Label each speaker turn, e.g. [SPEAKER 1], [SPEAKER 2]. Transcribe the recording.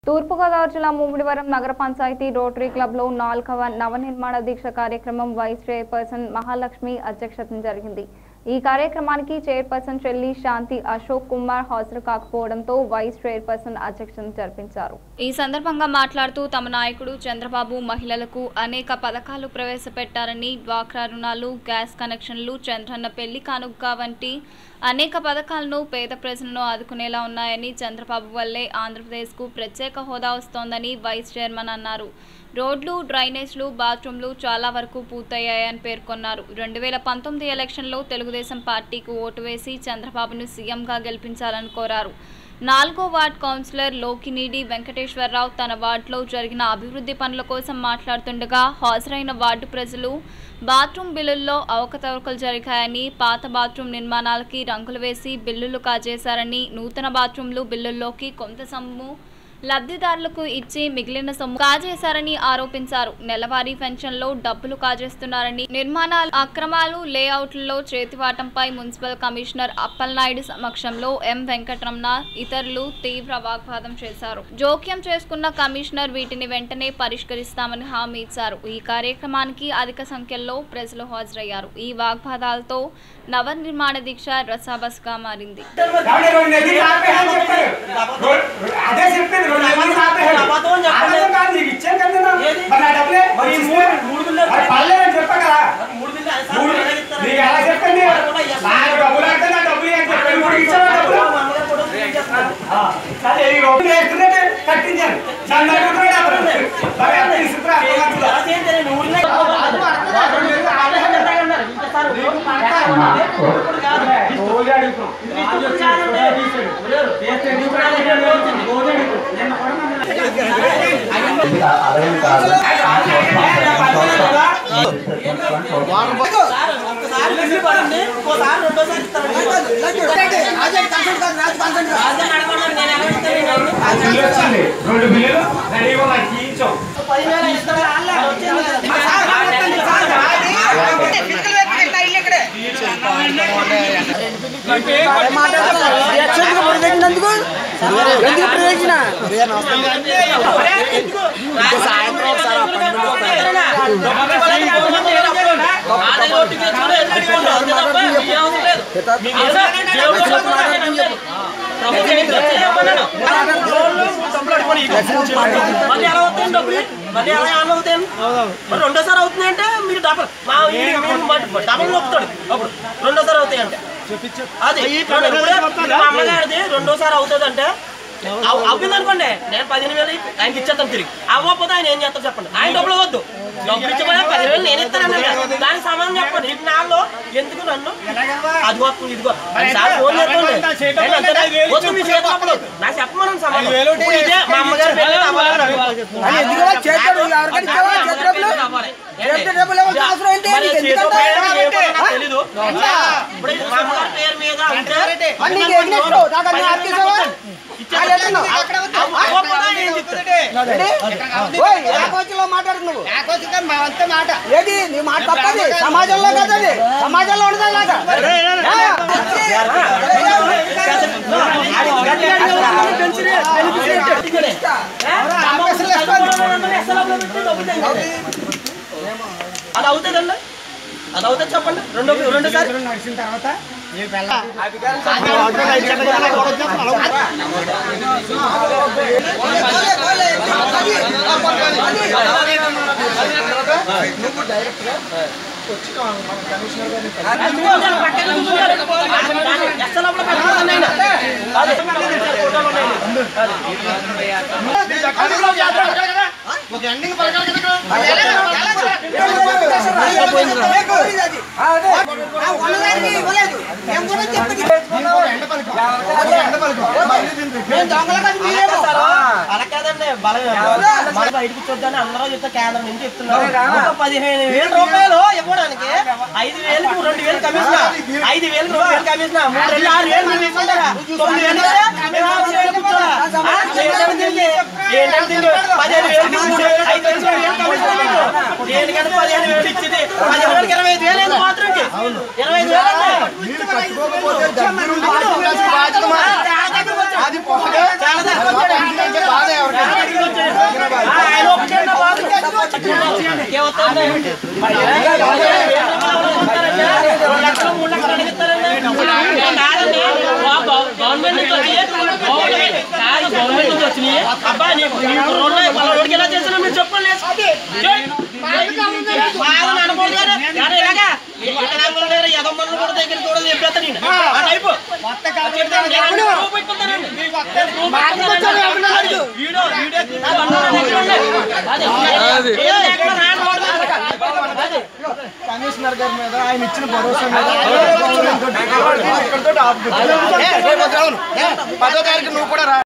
[SPEAKER 1] తూర్పుగోదావరి జిల్లా ముమ్మిడివరం నగర పంచాయతీ రోటరీ క్లబ్లో నాలుగవ నవనిర్మాణ దీక్ష కార్యక్రమం వైస్ చైర్పర్సన్ మహాలక్ష్మి అధ్యక్షతన జరిగింది ఈ కార్యక్రమానికి చైర్పర్సన్ చెల్లి శాంతి అశోక్ కుమార్ హాజరు కాకపోవడంతో వైస్ చైర్పర్సన్ అధ్యక్షతన జరిపించారు ఈ సందర్భంగా మాట్లాడుతూ తమ నాయకుడు చంద్రబాబు మహిళలకు అనేక పథకాలు ప్రవేశపెట్టారని డ్వాక్రా రుణాలు గ్యాస్ కనెక్షన్లు చంద్రన్న పెళ్లి కానుక వంటి అనేక పథకాలను పేద ప్రజలను ఆదుకునేలా ఉన్నాయని చంద్రబాబు వల్లే ఆంధ్రప్రదేశ్కు ప్రత్యేక హోదా వస్తోందని వైస్ చైర్మన్ అన్నారు రోడ్లు డ్రైనేజ్లు బాత్రూంలు చాలా వరకు పూర్తయ్యాయని పేర్కొన్నారు రెండు వేల పంతొమ్మిది ఎలక్షన్లో తెలుగుదేశం పార్టీకి ఓటు వేసి చంద్రబాబును సీఎంగా గెలిపించాలని కోరారు నాలుగో వార్డ్ కౌన్సిలర్ లోకినీడి వెంకటేశ్వరరావు తన వార్డులో జరిగిన అభివృద్ధి పనుల కోసం మాట్లాడుతుండగా హాజరైన వార్డు ప్రజలు బాత్రూం బిల్లుల్లో అవకతవకలు జరిగాయని పాత బాత్రూం నిర్మాణాలకి రంగులు వేసి బిల్లులు కాజేశారని నూతన బాత్రూంలు బిల్లుల్లోకి కొంత సొమ్ము లబ్ధిదారులకు ఇచ్చి మిగిలిన సొమ్ము కాజేశారని ఆరోపించారు నెలవారీ పెన్షన్లో డబ్బులు కాజేస్తున్నారని నిర్మాణాలు అక్రమాలు లేఅవుట్లలో చేతివాటంపై మున్సిపల్ కమిషనర్ అప్పలనాయుడు సమక్షంలో ఎం వెంకటరమణ ఇతరులు తీవ్ర వాగ్వాదం చేశారు జోక్యం చేసుకున్న కమిషనర్ వీటిని వెంటనే పరిష్కరిస్తామని హామీ ఇచ్చారు ఈ కార్యక్రమానికి అధిక సంఖ్యలో ప్రజలు హాజరయ్యారు ఈ వాగ్వాదాలతో నవనిర్మాణ దీక్ష రసాబస్గా మారింది
[SPEAKER 2] ఎవడే రెండు నెలలు ఆపేయని చెప్పారు. రో- అదే చెప్పింది రెండు నెలలు ఆపేయని.
[SPEAKER 3] అబద్ధం చెప్పండి.
[SPEAKER 2] అబద్ధం కాదు, నీకు ఇచ్చాను కదా నేను.
[SPEAKER 3] ఏది?
[SPEAKER 2] మరి నా డబ్బులే?
[SPEAKER 3] మరి
[SPEAKER 2] నీకు
[SPEAKER 3] మూడు-
[SPEAKER 2] ఇస్తే-
[SPEAKER 3] మూడు బిల్లులు
[SPEAKER 2] మరి పర్లేదని చెప్పా కదా.
[SPEAKER 3] మూడు బిల్లు అది సార్
[SPEAKER 2] మూడు-
[SPEAKER 3] ఎలా ఇస్తారు?
[SPEAKER 2] నీకు ఎలా చెప్పండి?
[SPEAKER 3] వాళ్ళు కూడా ఇస్తారు.
[SPEAKER 2] నాకు డబ్బులు అంటే నా డబ్బులు ఏం చెప్పాను? మూడు ఇచ్చావా డబ్బులు?
[SPEAKER 3] మా అమ్మగారు కూడా ఇచ్చేస్తున్నారు.
[SPEAKER 2] ఆ, సరే, ఈ రోజు వేస్తున్నట్టే కట్టించాను. దాన్ని అడుగుతున్నాడు అతను. మరి అంత ఇసుకురా, అర్థం కాదు.
[SPEAKER 3] ఎలా చేయండి? నేను ఊరిలో వాటర్ బిల్లు ఆపేసి ఎంత అన్నారు? ఇంకా సార్ ఇప్పుడు ఎక్కడ ఉన్నది? ఇప్పుడు కాదు.
[SPEAKER 2] రోజు అడుగుతున్నాం.
[SPEAKER 3] ఇది ఇప్పుడు కాదండి. ఎవరు? ఇప్పుడు కాదు, ఇక్కడ వచ్చింది. సార్, ఒక్కసారి బిల్లు పడింది, ఇంకోసారి రెండోసారి ఇస్తారండి. రాజధాని అడగమన్నారు, నేను ఎలా ఇస్తాను? నేను
[SPEAKER 2] బిల్లు వచ్చింది. రెండు బిల్లులు రెడీగా ఉన్నాయి. తీయించాం.
[SPEAKER 3] పదివేలు ఇస్తారా? మరి వచ్చింది కదా. సాయంత్రం ఒకసారి మళ్ళీ ఎలా అవుతాయి డబ్బులు మళ్ళీ ఎలా ఏమన్నా అవుతాయి మరి రెండోసారి అవుతుంది అంటే మీరు డబల్ మా ఈ- మీరు మరి డబల్ నొప్పుతాడు అప్పుడు రెండోసారి అవుతాయి అంటే అది రెండు- ఇప్పుడే మా అమ్మగారిది రెండోసారి అవుతుంది అంటే అవ్వింది అనుకోండి నేను పదిహేను వేలు ఆయనకి ఇచ్చేస్తాను తిరిగి అవ్వకపోతే ఆయన ఏం చేస్తారు చెప్పండి ఆయన డబ్బులు వద్దు డబ్బులు ఇచ్చిపోయా పదిహేను వేలు నేను ఇస్తాను దానికి సమాధానం చెప్పండి ఇది నాలో ఎందుకు నన్ను అది వస్తుంది ఇదిగో సార్ ఫోన్ చేస్తుంది నేను అంతేనా? వద్దు మీ చేతిలో అప్పుడు నాకు చెప్పమని సమాధానం ఇప్పుడు ఇదే మా అమ్మగారి పేరు మీద అవ్వాలని
[SPEAKER 4] అది ఎందుకు ఇవ్వాలి? చేతితో నువ్వు ఎవరికైనా ఇచ్చావా? చేతి డబ్బులు? చేతి డబ్బులు ఇవ్వాల్సిన అవసరం ఏంటి?
[SPEAKER 3] మరి
[SPEAKER 4] నీకు
[SPEAKER 3] చేతితో
[SPEAKER 4] ఎందుకంటే?
[SPEAKER 3] పేరు ఏమో నాకు
[SPEAKER 4] ఆ?
[SPEAKER 3] తెలీదు. ఇప్పుడు ఇది మా అమ్మగారి పేరు మీద ఉంటే
[SPEAKER 4] మరి నీకు ఎన్ని ఇస్తావు? నాకు అన్ని ఆర్కేసావా?
[SPEAKER 3] ఇచ్చేస్తాను.
[SPEAKER 4] అది ఎట్టున్నావు?
[SPEAKER 3] అవ్వ- అవ్వకపోతే ఏం చెప్తాడు?
[SPEAKER 4] ఏంటి? ఓయ్, ఏకోచిలో మాట్లాడు నువ్వు ఏది నీ మాట తప్పది సమాజంలో కదది సమాజంలో ఉండదా లాగా
[SPEAKER 3] అది అవుతుందండి అది అవుతుంది చెప్పండి రెండు రెండోసారి
[SPEAKER 2] నడిచిన తర్వాత నీ పిల్ల
[SPEAKER 3] అలా కాదండి బలం మన బయటకు చూద్దాని అందరూ చెప్తే కేంద్రం నుంచి చెప్తున్నారు ఒక పదిహేను వేల రూపాయలు ఇవ్వడానికి ఐదు వేలకు రెండు వేలు కమిషన్ ఐదు వేలకు రెండు వేలు కమిషన్ మూడు వేలు ఆరు వేలు మీరు తీసుకుంటారా తొమ్మిది వేలు ఇస్తే మేము ఆరు వేలు కూర్చోరా? ఆ? ఏంటంటే దీనికి? ఏంటంటే దీనికి? పదిహేను వేలకి మూడు వేలు ఐదు వేలు రెండు వేలు కమిషన్ మీకు దేనికైనా పదిహేను వేలు ఇచ్చింది పదిహేను వేలకి ఇరవై ఐదు వేలు అయింది మాత్రంకి ఇరవై ఐదు వేలు అండి. చాలా దగ్గరకు వచ్చాడు. చాలా దగ్గరకు వచ్చాడు. గవర్నమెంట్ నుంచి వచ్చి కాదు గవర్నమెంట్ నుంచి వచ్చినాయి అబ్బాయి నీకు నీకు రోడ్లో పలానోడికి ఎలా చేసినా మీరు చెప్పండి బాగా అనుకోండి కానీ ఇలాగా వికలాంగులు లేరు ఎదమ్మలు కూడా దగ్గర కూడా చెప్పేస్తా నేను ఆ టైపు చెప్తాను, నేను ప్రూఫ్ పెట్టుకుంటానండి. నేను ప్రూఫ్ పెట్టుకుంటానండి. వీడియో వీడియో తీసి బండారా దగ్గర ఉన్నాయి. అది. ఏం లేకుండా రాను వాడు. అది.
[SPEAKER 4] కమిషనర్ గారి మీద ఆయన ఇచ్చిన భరోసా మీద పదో తారీఖు నువ్వు కూడా రా